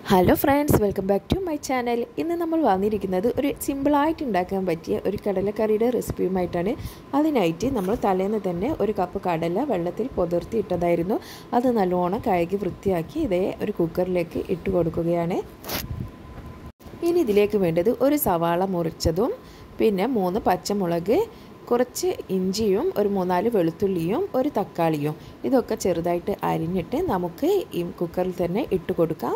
hello friends welcome back to my channel ഇന്ന് നമ്മൾ വന്നിരിക്കുന്നത് ഒരു സിമ്പിളായിട്ട് ഉണ്ടാക്കാൻ പറ്റിയ ഒരു കടലക്കറിയുടെ റെസിപ്പിയുമായിട്ടാണ് അതിനായിട്ട് നമ്മൾ തലേന്ന് തന്നെ ഒരു കപ്പ് കടല വെള്ളത്തിൽ പൊതിർത്തി ഇട്ടതായിരുന്നു അത് നല്ലോണം കഴുകി വൃത്തിയാക്കി ഇതേ ഒരു കുക്കറിലേക്ക് ഇട്ട് കൊടുക്കുകയാണ് ഇനി ഇതിലേക്ക് വേണ്ടത് ഒരു സവാള മുറിച്ചതും പിന്നെ മൂന്ന് പച്ചമുളക് കുറച്ച് ഇഞ്ചിയും ഒരു മൂന്നാല് വെളുത്തുള്ളിയും ഒരു തക്കാളിയും ഇതൊക്കെ ചെറുതായിട്ട് അരിഞ്ഞിട്ട് നമുക്ക് ഈ കുക്കറിൽ തന്നെ ഇട്ട് കൊടുക്കാം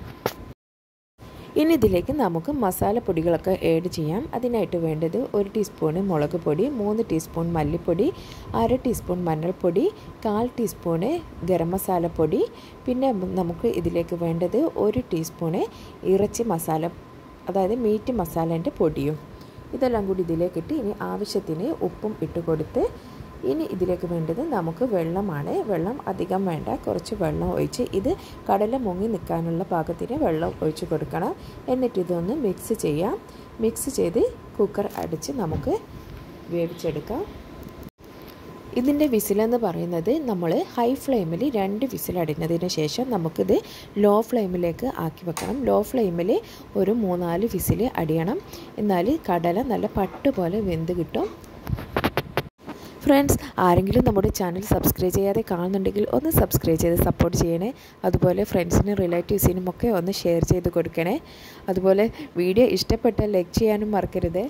ഇനി ഇതിലേക്ക് നമുക്ക് മസാലപ്പൊടികളൊക്കെ ആഡ് ചെയ്യാം അതിനായിട്ട് വേണ്ടത് ഒരു ടീസ്പൂണ് മുളക് പൊടി മൂന്ന് ടീസ്പൂൺ മല്ലിപ്പൊടി അര ടീസ്പൂൺ മഞ്ഞൾപ്പൊടി കാൽ ടീസ്പൂണ് ഗരം മസാലപ്പൊടി പിന്നെ നമുക്ക് ഇതിലേക്ക് വേണ്ടത് ഒരു ടീസ്പൂണ് ഇറച്ചി മസാല അതായത് മീറ്റ് മസാലേൻ്റെ പൊടിയും ഇതെല്ലാം കൂടി ഇതിലേക്കിട്ട് ഇനി ആവശ്യത്തിന് ഉപ്പും ഇട്ട് കൊടുത്ത് ഇനി ഇതിലേക്ക് വേണ്ടത് നമുക്ക് വെള്ളമാണ് വെള്ളം അധികം വേണ്ട കുറച്ച് വെള്ളം ഒഴിച്ച് ഇത് കടല മുങ്ങി നിൽക്കാനുള്ള പാകത്തിന് വെള്ളം ഒഴിച്ച് കൊടുക്കണം എന്നിട്ട് ഇതൊന്ന് മിക്സ് ചെയ്യാം മിക്സ് ചെയ്ത് കുക്കർ അടിച്ച് നമുക്ക് വേവിച്ചെടുക്കാം ഇതിൻ്റെ വിസിലെന്ന് പറയുന്നത് നമ്മൾ ഹൈ ഫ്ലെയിമിൽ രണ്ട് വിസിലടിഞ്ഞതിന് ശേഷം നമുക്കിത് ലോ ഫ്ലെയിമിലേക്ക് ആക്കി വെക്കണം ലോ ഫ്ലെയിമിൽ ഒരു മൂന്നാല് വിസിൽ അടിയണം എന്നാൽ കടല നല്ല പട്ട് പോലെ വെന്ത് കിട്ടും ഫ്രണ്ട്സ് ആരെങ്കിലും നമ്മുടെ ചാനൽ സബ്സ്ക്രൈബ് ചെയ്യാതെ കാണുന്നുണ്ടെങ്കിൽ ഒന്ന് സബ്സ്ക്രൈബ് ചെയ്ത് സപ്പോർട്ട് ചെയ്യണേ അതുപോലെ ഫ്രണ്ട്സിനും റിലേറ്റീവ്സിനും ഒക്കെ ഒന്ന് ഷെയർ ചെയ്ത് കൊടുക്കണേ അതുപോലെ വീഡിയോ ഇഷ്ടപ്പെട്ടാൽ ലൈക്ക് ചെയ്യാനും മറക്കരുത്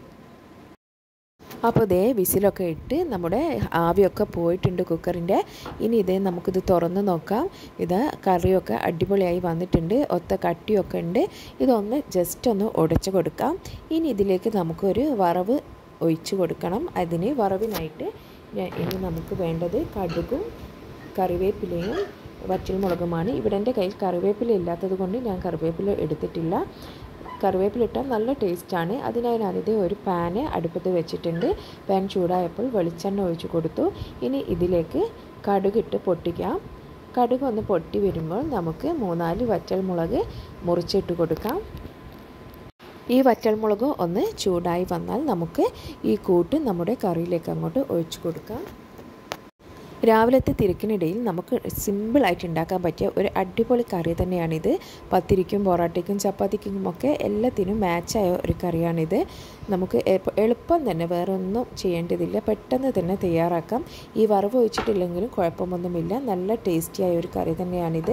അപ്പോൾ ഇതേ വിസിലൊക്കെ ഇട്ട് നമ്മുടെ ആവിയൊക്കെ പോയിട്ടുണ്ട് കുക്കറിൻ്റെ ഇനി ഇതേ നമുക്കിത് തുറന്ന് നോക്കാം ഇത് കറിയൊക്കെ അടിപൊളിയായി വന്നിട്ടുണ്ട് ഒത്ത കട്ടിയൊക്കെ ഉണ്ട് ഇതൊന്ന് ജസ്റ്റ് ഒന്ന് ഉടച്ചു കൊടുക്കാം ഇനി ഇതിലേക്ക് നമുക്കൊരു വറവ് ഒഴിച്ചു കൊടുക്കണം അതിന് വറവിനായിട്ട് ഇനി നമുക്ക് വേണ്ടത് കടുകും കറിവേപ്പിലയും വറ്റൽമുളകുമാണ് ഇവിടെ എൻ്റെ കയ്യിൽ കറിവേപ്പില ഇല്ലാത്തത് കൊണ്ട് ഞാൻ കറിവേപ്പില എടുത്തിട്ടില്ല കറിവേപ്പില ഇട്ടാൽ നല്ല ടേസ്റ്റാണ് അതിനായി ഞാനിത് ഒരു പാന് അടുപ്പത്ത് വെച്ചിട്ടുണ്ട് പാൻ ചൂടായപ്പോൾ വെളിച്ചെണ്ണ ഒഴിച്ച് കൊടുത്തു ഇനി ഇതിലേക്ക് കടുകിട്ട് പൊട്ടിക്കാം കടുക് ഒന്ന് പൊട്ടി വരുമ്പോൾ നമുക്ക് മൂന്നാല് വറ്റൽമുളക് മുറിച്ചിട്ട് കൊടുക്കാം ഈ വറ്റൽമുളക് ഒന്ന് ചൂടായി വന്നാൽ നമുക്ക് ഈ കൂട്ട് നമ്മുടെ കറിയിലേക്ക് അങ്ങോട്ട് ഒഴിച്ചു കൊടുക്കാം രാവിലത്തെ തിരക്കിനിടയിൽ നമുക്ക് സിമ്പിളായിട്ട് ഉണ്ടാക്കാൻ പറ്റിയ ഒരു അടിപൊളി കറി തന്നെയാണിത് പത്തിരിക്കും പൊറാട്ടയ്ക്കും ചപ്പാത്തിക്കും ഒക്കെ എല്ലാത്തിനും മാച്ചായ ഒരു കറിയാണിത് നമുക്ക് എളുപ്പം തന്നെ വേറെ ഒന്നും ചെയ്യേണ്ടതില്ല പെട്ടെന്ന് തന്നെ തയ്യാറാക്കാം ഈ വറവ് ഒഴിച്ചിട്ടില്ലെങ്കിലും കുഴപ്പമൊന്നുമില്ല നല്ല ടേസ്റ്റിയായ ഒരു കറി തന്നെയാണിത്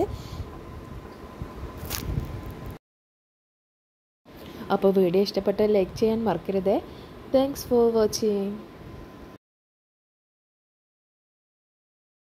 അപ്പോൾ വീഡിയോ ഇഷ്ടപ്പെട്ടാൽ ലൈക്ക് ചെയ്യാൻ മറക്കരുത് താങ്ക്സ് ഫോർ വാച്ചിങ്